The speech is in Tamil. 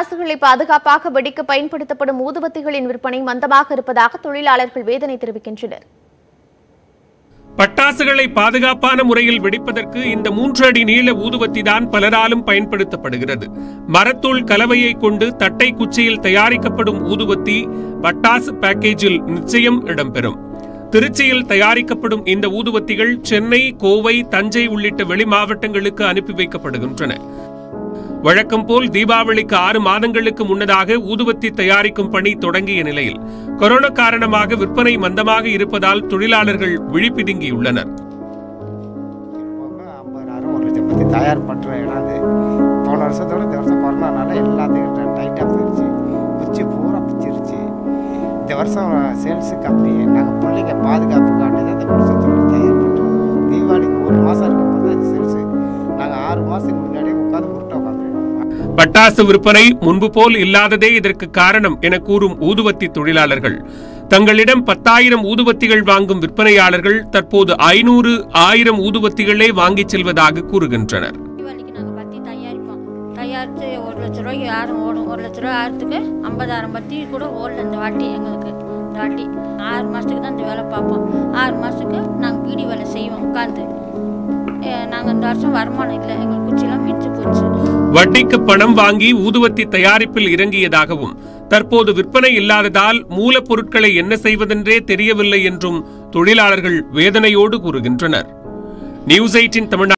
பட்டாசுகளை பாதுகாப்பாக வெடிக்க பயன்படுத்தப்படும் ஊதுபத்திகளின் விற்பனை மந்தமாக இருப்பதாக தொழிலாளர்கள் வேதனை தெரிவிக்கின்றனர் பட்டாசுகளை பாதுகாப்பான முறையில் வெடிப்பதற்கு இந்த மூன்று அடி நீள ஊதுவத்தி தான் பலராலும் பயன்படுத்தப்படுகிறது மரத்தூள் கலவையை கொண்டு தட்டை குச்சியில் தயாரிக்கப்படும் ஊதுவத்தி பட்டாசு பேக்கேஜில் நிச்சயம் இடம்பெறும் திருச்சியில் தயாரிக்கப்படும் இந்த ஊதுவத்திகள் சென்னை கோவை தஞ்சை உள்ளிட்ட வெளி மாவட்டங்களுக்கு அனுப்பி வைக்கப்படுகின்றன வழக்கம் போல் தீபாவளிக்கு ஆறு மாதங்களுக்கு முன்னதாக ஊதுவத்தி தயாரிக்கும் பணி தொடங்கிய நிலையில் கொரோனா காரணமாக விற்பனை மந்தமாக இருப்பதால் தொழிலாளர்கள் விழிப்பிதுங்கியுள்ளனர் போக ஐம்பதாயிரம் ஒரு லட்சம் பற்றி தயார் பண்ணுற இடம் அது போன வருஷத்தோட இந்த வருஷம் கொரோனானால எல்லாத்துக்கும் டைட்டாக போயிடுச்சு குச்சி பூரா பிச்சிருச்சு இந்த வருஷம் சேல்ஸு கம்மி நாங்கள் பிள்ளைங்க பாதுகாப்புக்காண்டி தான் இந்த வருஷத்தோட தயார் பண்ணுறோம் தீபாவளிக்கு ஒரு மாதம் இருக்கும் போது அது சேல்ஸு நாங்கள் ஆறு மாதத்துக்கு முன்னாடியே உட்காந்து முட்டை உட்காந்துருக்கோம் பட்டாசு விற்பனை முன்பு போல் இல்லாததே இதற்கு காரணம் என கூறும் ஊதுவத்தி தொழிலாளர்கள் தங்களிடம் பத்தாயிரம் ஊதுவத்திகள் வாங்கும் விற்பனையாளர்கள் தற்போது ஐநூறு ஆயிரம் ஊதுவத்திகளே வாங்கிச் செல்வதாக கூறுகின்றனர் தீபாவளிக்கு நாங்கள் பத்தி தயாரிப்போம் தயாரித்து ஒரு லட்ச ரூபாய்க்கு யாரும் ஓடும் ஒரு லட்ச ரூபா ஆகிறதுக்கு ஐம்பதாயிரம் பத்தி கூட ஓடல இந்த வாட்டி எங்களுக்கு இந்த வாட்டி ஆறு மாதத்துக்கு தான் இந்த வேலை பார்ப்போம் ஆறு மாதத்துக்கு நாங்கள் பீடி வேலை செய்வோம் உட்காந்து நாங்கள் இந்த வருஷம் வருமானம் இல்லை எங்களுக்கு குச்சிலாம் மிச்சு போச்சு வட்டிக்கு பணம் வாங்கி ஊதுவத்தி தயாரிப்பில் இறங்கியதாகவும் தற்போது விற்பனை இல்லாததால் மூலப்பொருட்களை என்ன செய்வதென்றே தெரியவில்லை என்றும் தொழிலாளர்கள் வேதனையோடு கூறுகின்றனர் நியூஸ் எயிட்டின் தமிழ்நாடு